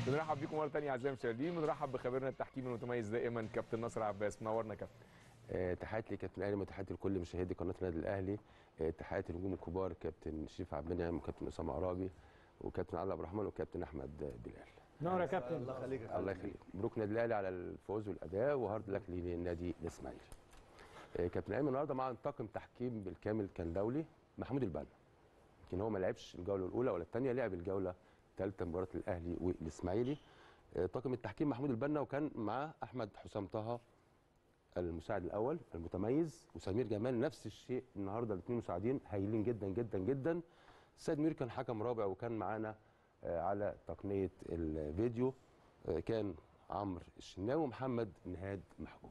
بنرحب بيكم مره ثانيه اعزائي المشاهدين بنرحب بخبيرنا التحكيمي المتميز دائما كابتن ناصر عباس منورنا كابتن آه، تحياتي لكابتن الاهلي وتحياتي لكل مشاهدي قناه النادي الاهلي آه، تحياتي للنجوم الكبار كابتن شريف عبد المنعم وكابتن اسامه عرابي وكابتن علي عبد الرحمن وكابتن احمد بلال نور يا كابتن الله يخليك يا الله يخليك مبروك النادي الاهلي على الفوز والاداء وهارد لك للنادي الاسماعيلي آه، كابتن ايمن النهارده مع طاقم تحكيم بالكامل كان دولي محمود البنا يمكن هو ما لعبش الجوله الاولى ولا الثانيه لعب الجوله الثالثه مباراه الاهلي والاسماعيلي آه، طاقم التحكيم محمود البنا وكان معاه احمد حسام طه المساعد الاول المتميز وسمير جمال نفس الشيء النهارده الاثنين مساعدين هايلين جدا جدا جدا السيد مير كان حكم رابع وكان معانا آه، على تقنيه الفيديو آه، كان عمرو الشناوي ومحمد نهاد محمود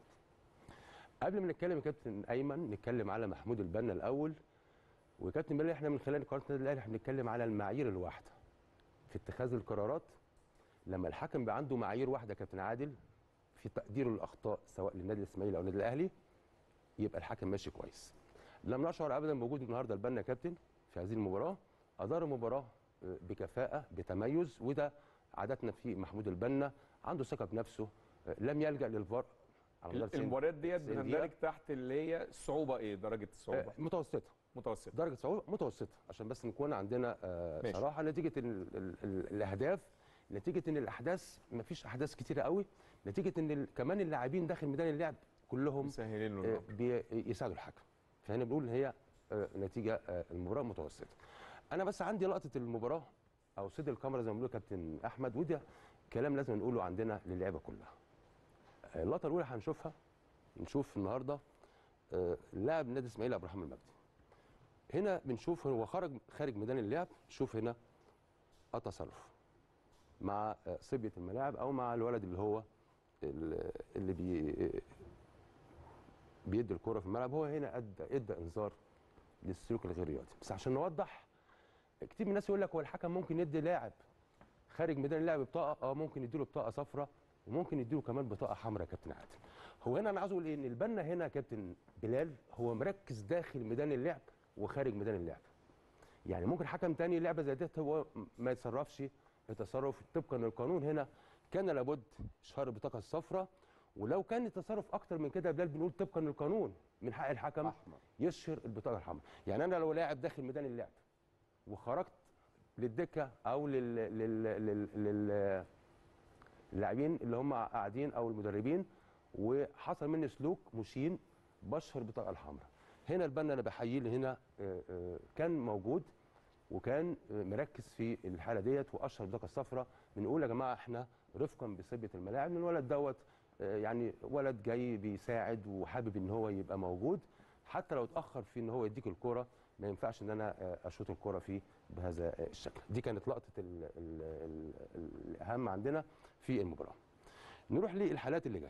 قبل ما نتكلم يا كابتن ايمن نتكلم على محمود البنا الاول وكابتن بلال احنا من خلال قناه النادي الاهلي احنا بنتكلم على المعايير الواحده في اتخاذ القرارات لما الحكم بيبقى عنده معايير واحده يا كابتن عادل في تقدير الاخطاء سواء للنادي الاسماعيلي او النادي الاهلي يبقى الحكم ماشي كويس لم نشعر ابدا بوجود النهارده البنا كابتن في هذه المباراه ادار المباراه آه، بكفاءه بتميز وده عادتنا في محمود البنا عنده ثقه بنفسه آه، لم يلجا للفار على مدار 90 المباريات ديت 90 بتندرج دقيقة. تحت اللي هي الصعوبه ايه درجه الصعوبه آه، متوسطه متوسطه درجه صعوبه متوسطه عشان بس نكون عندنا آه ماشي. صراحه نتيجه ال ال ال الاهداف نتيجه ان الاحداث ما فيش احداث كتيره قوي نتيجه ان ال- كمان اللاعبين داخل ميدان اللعب كلهم مسهلين له آه الأمر. بيساعدوا الحكم فهنا بنقول ان هي آه نتيجه آه المباراه متوسطه انا بس عندي لقطه المباراه او صيد الكاميرا زي ما بيقولوا كابتن احمد وده كلام لازم نقوله عندنا للعيبه كلها آه، اللقطه الاولى هنشوفها نشوف النهارده آه، لاعب نادي اسماعيلي عبد الرحمن المجدي هنا بنشوف هو خرج خارج ميدان اللعب شوف هنا التصرف مع آه، صبيه الملاعب او مع الولد اللي هو ال- اللي بي بيدي الكره في الملعب هو هنا ادى ادى انذار للسلوك الغير رياضي بس عشان نوضح كتير من الناس يقول لك هو الحكم ممكن يدي لاعب خارج ميدان اللعب بطاقه اه ممكن يديله بطاقه صفراء وممكن يديله كمان بطاقه حمراء يا كابتن عادل هو هنا انا عاوز اقول ايه ان البنا هنا يا كابتن بلال هو مركز داخل ميدان اللعب وخارج ميدان اللعب يعني ممكن حكم تاني لعبه زي ديت هو ما يتصرفش التصرف طبقا للقانون هنا كان لابد اشهار البطاقه الصفراء ولو كان التصرف اكتر من كده يا بلال بنقول طبقا للقانون من حق الحكم أحمر. يشهر البطاقه الحمراء يعني انا لو لاعب داخل ميدان اللعب وخرجت للدكه او لل لل لل, لل... اللاعبين اللي هم قاعدين او المدربين وحصل مني سلوك مشين بشهر البطاقه الحمراء هنا البنا انا بحييه اللي هنا آه، آه، كان موجود وكان آه، مركز في الحاله ديت واشهر البطاقه الصفراء بنقول يا جماعه احنا رفقا بصبيه الملاعب ان الولد دوت آه، يعني ولد جاي بيساعد وحابب ان هو يبقى موجود حتى لو اتاخر في ان هو يديك الكوره ما ينفعش ان انا آه، اشوط الكوره فيه بهذا آه، الشكل دي كانت لقطه ال ال ال الاهم عندنا في المباراه نروح للحالات اللي جايه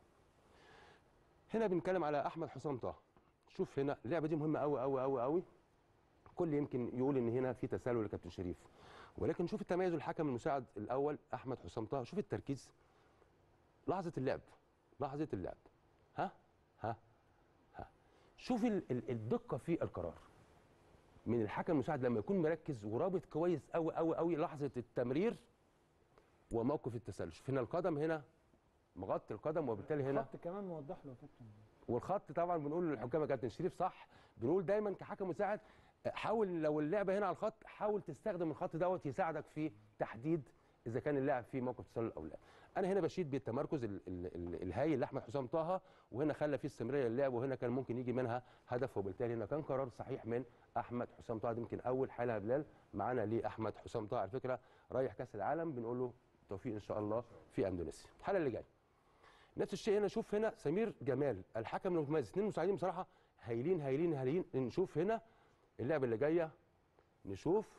هنا بنتكلم على احمد حسام طه شوف هنا اللعبه دي مهمه قوي قوي قوي قوي كل يمكن يقول ان هنا في تسلل لكابتن شريف ولكن شوف التميز الحكم المساعد الاول احمد حسام طه شوف التركيز لحظه اللعب لحظه اللعب ها ها ها شوف ال- ال- الدقه في القرار من الحكم المساعد لما يكون مركز ورابط كويس قوي قوي قوي لحظه التمرير وموقف التسلل شوف هنا القدم هنا مغطي القدم وبالتالي هنا الخط كمان موضح له يا كابتن والخط طبعا بنقول للحكام يا كابتن شريف صح بنقول دايما كحكم مساعد حاول لو اللعبه هنا على الخط حاول تستخدم الخط دوت يساعدك في تحديد اذا كان اللاعب في موقف تسلل او لا انا هنا بشيد بالتمركز ال ال ال الهايل لاحمد حسام طه وهنا خلى فيه استمراريه للعب وهنا كان ممكن يجي منها هدف وبالتالي هنا كان قرار صحيح من احمد حسام طه دي يمكن اول حاله يا بلال معانا لاحمد حسام طه على فكره رايح كاس العالم بنقول له توفيق ان شاء الله في اندونيسيا الحاله اللي جايه نفس الشيء هنا شوف هنا سمير جمال الحكم المتميز اثنين مساعدين بصراحه هايلين هايلين هايلين نشوف هنا اللعبه اللي جايه نشوف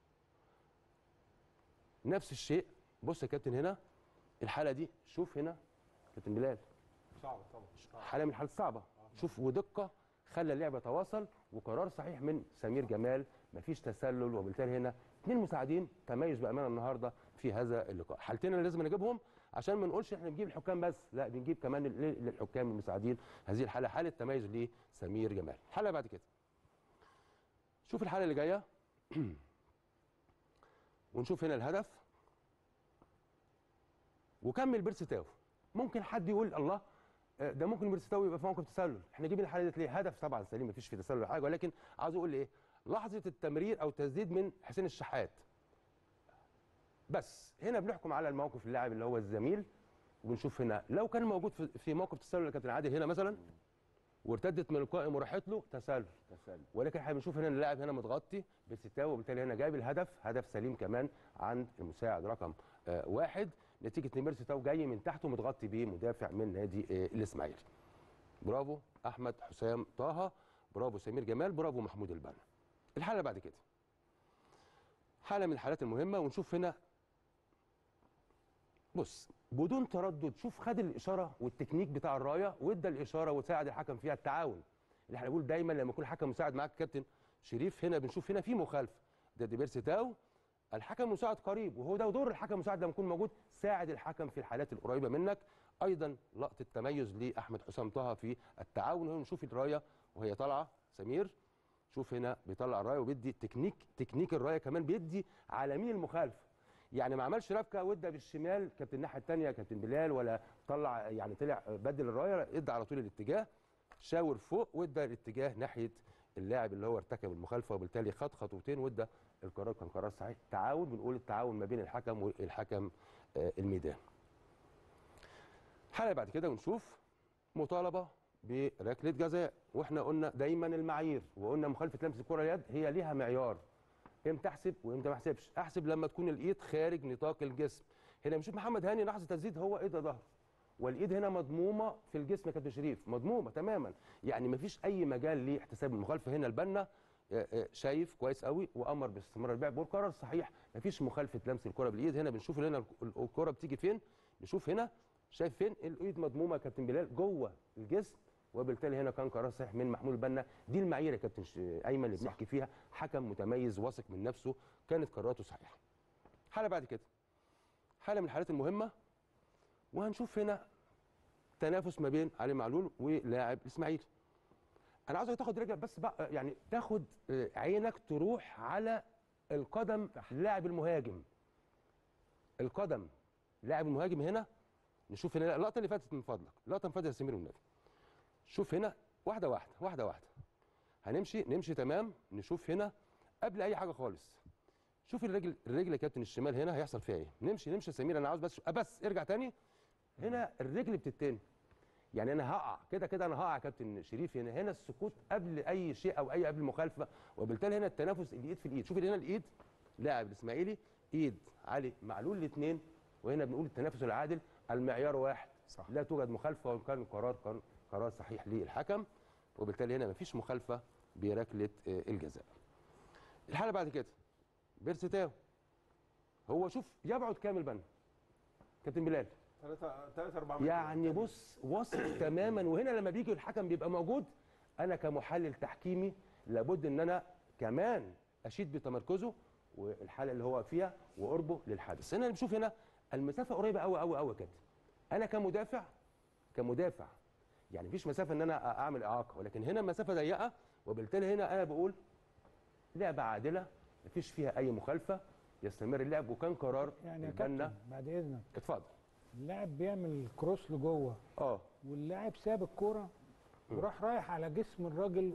نفس الشيء بص يا كابتن هنا الحاله دي شوف هنا كابتن بلال صعب طبعا حاله من الحالات الصعبه شوف ودقه خلى اللعب يتواصل وقرار صحيح من سمير جمال مفيش تسلل وبالتالي هنا اثنين مساعدين تميز بامانه النهارده في هذا اللقاء حالتين اللي لازم نجيبهم عشان ما نقولش احنا بنجيب الحكام بس لا بنجيب كمان لل- للحكام المساعدين هذه الحاله حاله تميز لسمير جمال الحاله بعد كده شوف الحاله اللي جايه ونشوف هنا الهدف وكمل بيرسي تاو ممكن حد يقول الله آه، ده ممكن بيرسي تاو يبقى في موقف تسلل احنا جايبين الحاله دي ليه هدف طبعا سليم مفيش في تسلل ولا حاجه ولكن عاوز اقول ايه لحظه التمرير او التسديد من حسين الشحات بس هنا بنحكم على الموقف اللاعب اللي هو الزميل وبنشوف هنا لو كان موجود في- في موقف تسلل يا كابتن عادل هنا مثلا وارتدت من القائم وراحت له تسلل تسلل ولكن احنا بنشوف هنا اللاعب هنا متغطي بستاو وبالتالي هنا جايب الهدف هدف سليم كمان عند المساعد رقم آه واحد نتيجه ان ميرسي تاو جاي من تحته متغطي بيه مدافع من نادي آه الاسماعيلي برافو احمد حسام طه برافو سمير جمال برافو محمود البنا الحاله بعد كده حاله من الحالات المهمه ونشوف هنا بص بدون تردد شوف خد الاشاره والتكنيك بتاع الرايه وادى الاشاره وساعد الحكم فيها التعاون اللي احنا بنقول دايما لما يكون الحكم مساعد معاك كابتن شريف هنا بنشوف هنا في مخالفه ده دي بيرسي تاو الحكم مساعد قريب وهو ده دور الحكم مساعد لما يكون موجود ساعد الحكم في الحالات القريبه منك ايضا لقطه تميز لاحمد حسام طه في التعاون هنا نشوف الرايه وهي طالعه سمير شوف هنا بيطلع الرايه وبيدي تكنيك تكنيك الرايه كمان بيدي على مين المخالفه يعني ما عملش ربكه وادى بالشمال كابتن الناحيه الثانيه كابتن بلال ولا طلع يعني طلع بدل الرايه ادى على طول الاتجاه شاور فوق وادى الاتجاه ناحيه اللاعب اللي هو ارتكب المخالفه وبالتالي خد خطوتين وادى القرار كان قرار صحيح تعاون بنقول التعاون ما بين الحكم والحكم آه، الميدان حاله بعد كده ونشوف مطالبه بركله جزاء واحنا قلنا دايما المعايير وقلنا مخالفه لمس الكره اليد هي ليها معيار امتى احسب وامتى ما احسبش احسب لما تكون الايد خارج نطاق الجسم هنا بنشوف محمد هاني لحظه تسديد هو ايد ظهر والايد هنا مضمومه في الجسم يا كابتن شريف مضمومه تماما يعني ما فيش اي مجال لاحتساب المخالفه هنا البنا آه، آه، شايف كويس قوي وامر باستمرار البيع والقرار صحيح ما فيش مخالفه لمس الكره بالايد هنا بنشوف هنا الك- الكره بتيجي فين نشوف هنا شايف فين الايد مضمومه يا كابتن بلال جوه الجسم وبالتالي هنا كان قرار صحيح من محمود البنا دي المعايير يا كابتن ش- ايمن اللي بنحكي فيها حكم متميز واثق من نفسه كانت قراراته صحيحه حاله بعد كده حاله من الحالات المهمه وهنشوف هنا تنافس ما بين علي معلول ولاعب الاسماعيلي انا عاوزك تاخد رجلك بس بقى يعني تاخد آه، عينك تروح على القدم لاعب المهاجم القدم لاعب المهاجم هنا نشوف هنا اللقطه اللي فاتت من فضلك اللقطه اللي فاتت يا سمير والنبي شوف هنا واحده واحده واحده واحده هنمشي نمشي تمام نشوف هنا قبل اي حاجه خالص شوف الرجل الرجل يا كابتن الشمال هنا هيحصل فيها ايه نمشي نمشي يا سمير انا عاوز بس أه بس ارجع تاني هنا الرجل بتتني يعني انا هقع كده كده انا هقع يا كابتن شريف هنا هنا السقوط قبل اي شيء او اي قبل مخالفه وبالتالي هنا التنافس الايد في الايد شوف هنا الايد لاعب الاسماعيلي ايد علي معلول الاثنين وهنا بنقول التنافس العادل المعيار واحد صح. لا توجد مخالفه وكان القرار كان قرار صحيح للحكم وبالتالي هنا مفيش مخالفه بركله آه، الجزاء الحاله بعد كده بيرسي تاو هو شوف يبعد كامل بنا كابتن بلال 3 3 4 يعني بص واثق تماما وهنا لما بيجي الحكم بيبقى موجود انا كمحلل تحكيمي لابد ان انا كمان اشيد بتمركزه والحاله اللي هو فيها وقربه للحادث هنا بنشوف هنا المسافه قريبه قوي قوي قوي يا كابتن انا كمدافع كمدافع يعني مفيش مسافه ان انا اعمل اعاقه ولكن هنا المسافه ضيقه وبالتالي هنا انا بقول لعبه عادله مفيش فيها اي مخالفه يستمر اللعب وكان قرار يعني يا البنا كابتن بعد اذنك اتفضل اللاعب بيعمل كروس لجوه اه واللاعب ساب الكوره وراح رايح على جسم الراجل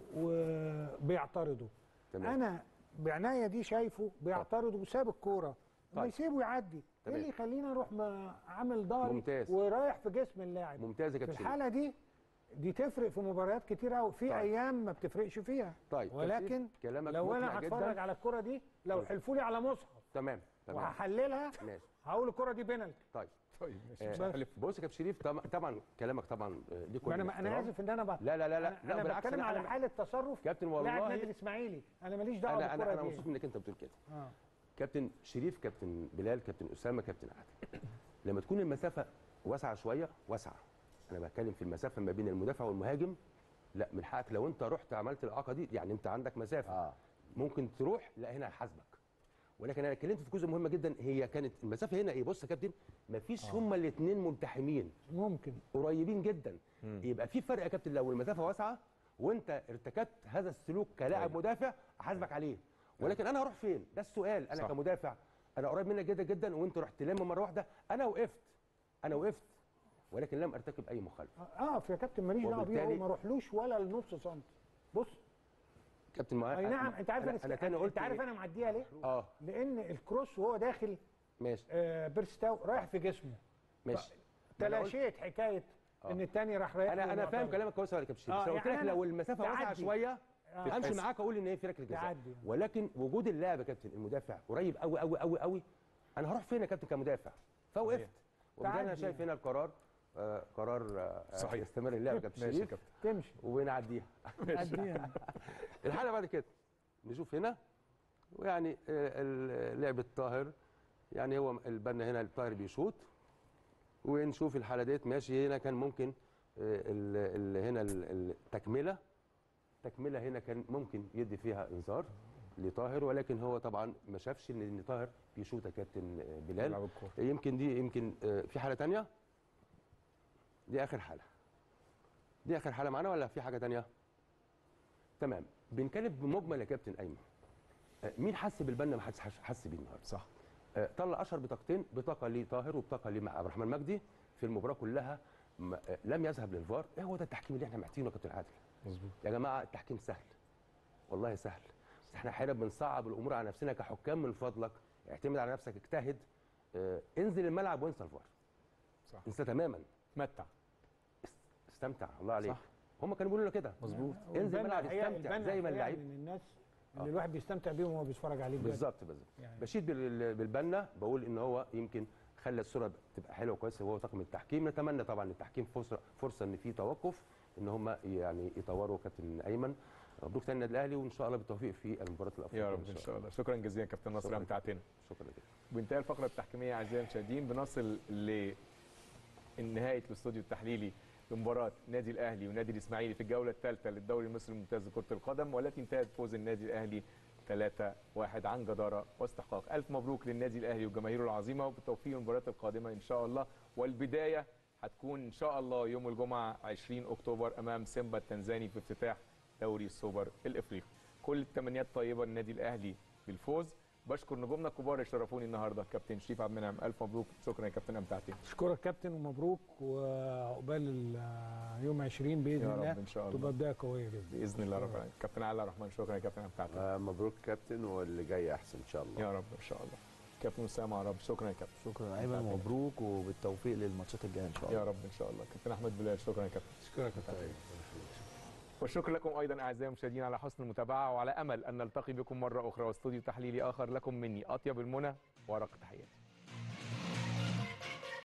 وبيعترضه تمام. انا بعناية دي شايفه بيعترض وساب الكوره ما طيب. يسيبه يعدي ايه تمام. اللي يخليني اروح ما عامل ظهري ممتاز. ورايح في جسم اللاعب ممتاز يا في كابتن شريف. الحاله دي دي تفرق في مباريات كتير قوي في طيب. ايام ما بتفرقش فيها طيب ولكن كلامك لو انا مقنع جداً. هتفرج على الكره دي لو طيب. حلفوا لي على مصحف تمام تمام وهحللها ماشي هقول الكره دي بينالتي طيب طيب ماشي آه، مش بس. هحلف بص يا كابتن شريف طبعا طبعا كلامك طبعا آه، ليه كل انا انا الاحترام. اسف ان انا بقى لا لا لا لا انا, لا أنا بالعكس بتكلم أنا- على أنا- حاله تصرف كابتن لاعب والله نادي الاسماعيلي انا ماليش دعوه انا انا بالكره انا دي مبسوط انك انت بتقول كده آه. كابتن شريف كابتن بلال كابتن اسامه كابتن عادل لما تكون المسافه واسعه شويه واسعه انا بتكلم في المسافه ما بين المدافع والمهاجم لا من حقك لو انت رحت عملت الاعاقه دي يعني انت عندك مسافه اه ممكن تروح لا هنا هيحاسبك ولكن انا اتكلمت في جزء مهم جدا هي كانت المسافه هنا ايه بص يا كابتن مفيش هما الاثنين ملتحمين ممكن قريبين جدا يبقى في فرق يا كابتن لو المسافه واسعه وانت ارتكبت هذا السلوك كلاعب أيوة. مدافع احاسبك عليه ولكن انا هروح فين ده السؤال انا صح. كمدافع انا قريب منك جدا جدا وانت رحت لم مره واحده انا وقفت انا وقفت ولكن لم ارتكب اي مخالفه اه في كابتن ماليش دعوه بيه هو وبالتالي- ما روحلوش ولا لنص سنتي بص كابتن معاذ اي نعم انت عارف انا, انا, أنا تاني قلت انت عارف إيه؟ انا معديها ليه؟ اه لان الكروس وهو داخل ماشي آه بيرستاو رايح في جسمه ماشي ما أنا قلت- تلاشيت حكايه ان الثاني راح رايح انا له انا فاهم معترض. كلامك كويس يا كابتن شريف آه، بس أنا قلت يعني لك أنا لو المسافه واسعه تعدي. شويه آه. امشي معاك اقول ان هي في ركله جزاء تعدي. ولكن وجود اللاعب يا كابتن المدافع قريب قوي قوي قوي قوي انا هروح فين يا كابتن كمدافع فوقفت وبالتالي انا تعدي. شايف هنا القرار آه قرار آه صحيح. يستمر اللعب يا كابتن ماشي يا شريف كابتن تمشي ونعديها عديها الحاله بعد كده نشوف هنا ويعني آه، ال- لعبه طاهر يعني هو البنا هنا الطاهر بيشوط ونشوف الحاله ديت ماشي هنا كان ممكن آه، ال- ال- هنا ال- التكمله تكمله هنا كان ممكن يدي فيها انذار لطاهر ولكن هو طبعا ما شافش ان إن طاهر بيشوط يا كابتن آه، بلال يلعب الكورة. يمكن دي يمكن آه، في حاله تانية دي اخر حاله دي اخر حاله معانا ولا في حاجه تانية تمام بنتكلم بمجمل يا كابتن ايمن آه، مين حس بالبنا ما حدش حس- حس بيه النهارده صح آه، طلع اشهر بطاقتين بطاقه لطاهر وبطاقه لمع عبد الرحمن مجدي في المباراه كلها م- آه، لم يذهب للفار ايه هو ده التحكيم اللي احنا محتاجينه يا كابتن عادل مظبوط يا جماعه التحكيم سهل والله سهل بس احنا احيانا بنصعب الامور على نفسنا كحكام من فضلك اعتمد على نفسك اجتهد آه، انزل الملعب وانسى الفار صح انسى تماما متع استمتع الله عليك صح. هم كانوا بيقولوا لنا كده مظبوط انزل والبنا الملعب الحقيقة- استمتع البنا زي ما الحقيقة اللعيب من الناس آه. اللي الواحد بيستمتع بيهم وهو بيتفرج عليه بجد. بالظبط بالظبط يعني. بشيد بال- بالبنا بقول ان هو يمكن خلى الصوره تبقى حلوه كويسه وهو طاقم التحكيم نتمنى طبعا للتحكيم فرصه فرصه ان في توقف ان هم يعني يطوروا كابتن ايمن مبروك تاني النادي الاهلي وان شاء الله بالتوفيق في المباراه الافريقيه يا رب ان شاء الله شكرا جزيلا كابتن نصر شكراً. امتعتنا شكرا لك بانتهاء الفقره التحكيميه اعزائي المشاهدين بنصل لنهايه الاستوديو التحليلي لمباراه نادي الاهلي ونادي الاسماعيلي في الجوله الثالثه للدوري المصري الممتاز لكره القدم والتي انتهت بفوز النادي الاهلي 3-1 عن جداره واستحقاق الف مبروك للنادي الاهلي وجماهيره العظيمه وبالتوفيق المباريات القادمه ان شاء الله والبدايه هتكون ان شاء الله يوم الجمعه 20 اكتوبر امام سيمبا التنزاني في افتتاح دوري السوبر الافريقي كل التمنيات طيبه للنادي الاهلي بالفوز بشكر نجومنا الكبار اللي شرفوني النهارده كابتن شريف عبد المنعم الف مبروك شكرا يا كابتن امتعتني اشكرك كابتن ومبروك وعقبال ال- يوم 20 باذن يا رب الله ان شاء الله تبقى بدايه قويه جدا باذن الله رب العالمين كابتن علي الرحمن شكرا يا كابتن امتعتني آه، مبروك كابتن واللي جاي احسن ان شاء الله يا رب ان شاء الله كابتن اسامه يا رب شكرا يا كابتن شكرا ايمن مبروك وبالتوفيق للماتشات الجايه ان شاء الله يا رب ان شاء الله كابتن احمد بلال شكرا يا كابتن اشكرك يا كابتن والشكر لكم ايضا اعزائي المشاهدين على حسن المتابعه وعلى امل ان نلتقي بكم مره اخرى واستوديو تحليلي اخر لكم مني اطيب المنى ورق تحياتي